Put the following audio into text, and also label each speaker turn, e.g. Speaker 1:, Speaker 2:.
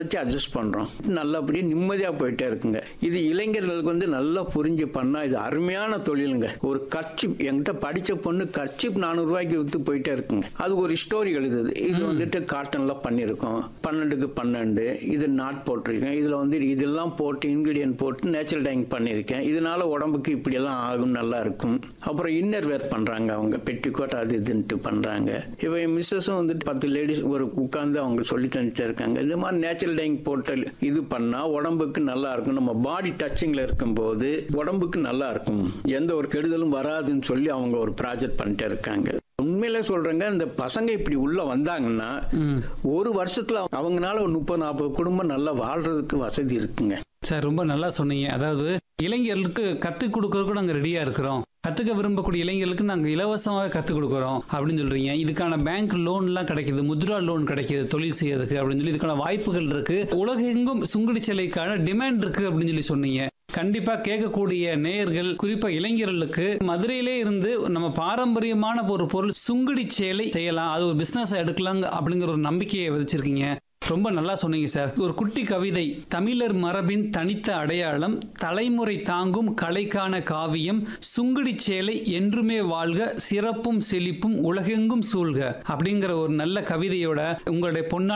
Speaker 1: வச்சு அட்ஜஸ்ட் பண்றோம் நல்லபடியா நிம்மதியா போயிட்டே இருக்குங்க இது இளைஞர்களுக்கு வந்து நல்லா புரிஞ்சு பண்ணா இது அருமையான தொழிலுங்க ஒரு கர்ச்சிப் என்கிட்ட படிச்ச பொண்ணு கர்ச்சிப் நானூறு ரூபாய்க்கு வித்து போயிட்டே இருக்குங்க அது ஒரு ஸ்டோரி எழுதுது இது வந்துட்டு காட்டன்ல பண்ணியிருக்கோம் பன்னெண்டுக்கு பன்னெண்டு இது நாட் போட்டிருக்கேன் இதுல வந்து இதெல்லாம் போட்டு இன்கிரீடியன்ட் போட்டு நேச்சுரல் டைங் பண்ணியிருக்கேன் இதனால உடம்புக்கு இப்படி எல்லாம் ஆகும் நல்லா இருக்கும் அப்புறம் இன்னர் வேர் பண்றாங்க அவங்க பெட்டிக்கோட் அது இதுன்ட்டு பண்றாங்க இப்போ என் மிஸ்ஸஸும் வந்துட்டு பத்து லேடிஸ் ஒரு உட்கார்ந்து அவங்க சொல்லி தந்துட்டு இருக்காங்க இந்த மாதிரி நேச்சுரல் டைங் போட்டு இது பண்ணா உடம்புக்கு நல்லா இருக்கும் நம்ம பாடி டச்சிங்ல இருக்கும்போது உடம்புக்கு நல்லா இருக்கும் எந்த ஒரு கெடுதலும் வராதுன்னு சொல்லி அவங்க ஒரு ப்ராஜெக்ட் பண்ணிட்டு இருக்காங்க உண்மையில சொல்றேங்க இந்த பசங்க இப்படி உள்ள வந்தாங்கன்னா ஒரு வருஷத்துல அவங்கனால ஒரு முப்பது நாற்பது குடும்பம் நல்லா வாழ்றதுக்கு வசதி இருக்குங்க
Speaker 2: சார் ரொம்ப நல்லா சொன்னீங்க அதாவது இளைஞர்களுக்கு கற்றுக் கொடுக்கறதுக்கு நாங்கள் ரெடியாக இருக்கிறோம் கற்றுக்க விரும்பக்கூடிய இளைஞர்களுக்கு நாங்கள் இலவசமாக கற்றுக் கொடுக்குறோம் அப்படின்னு சொல்கிறீங்க இதுக்கான பேங்க் லோன்லாம் கிடைக்குது முத்ரா லோன் கிடைக்குது தொழில் செய்யறதுக்கு அப்படின்னு சொல்லி இதுக்கான வாய்ப்புகள் இருக்கு உலகெங்கும் சுங்குடி சிலைக்கான டிமாண்ட் இருக்கு அப்படின்னு சொல்லி சொன்னீங்க கண்டிப்பா கேட்கக்கூடிய நேயர்கள் குறிப்பா இளைஞர்களுக்கு மதுரையிலே இருந்து நம்ம பாரம்பரியமான ஒரு பொருள் சுங்குடி சேலை செய்யலாம் அது ஒரு பிசினஸ் எடுக்கலாங்க அப்படிங்கிற ஒரு நம்பிக்கையை விதிச்சிருக்கீங்க ரொம்ப நல்லா சொன்னீங்க சார் ஒரு குட்டி கவிதை தமிழர் மரபின் தனித்த அடையாளம் தலைமுறை தாங்கும் கலைக்கான காவியம் சுங்குடி சேலை என்றுமே வாழ்க சிறப்பும் செழிப்பும் உலகெங்கும் சூழ்க அப்படிங்கிற ஒரு நல்ல கவிதையோட உங்களுடைய பொன்னான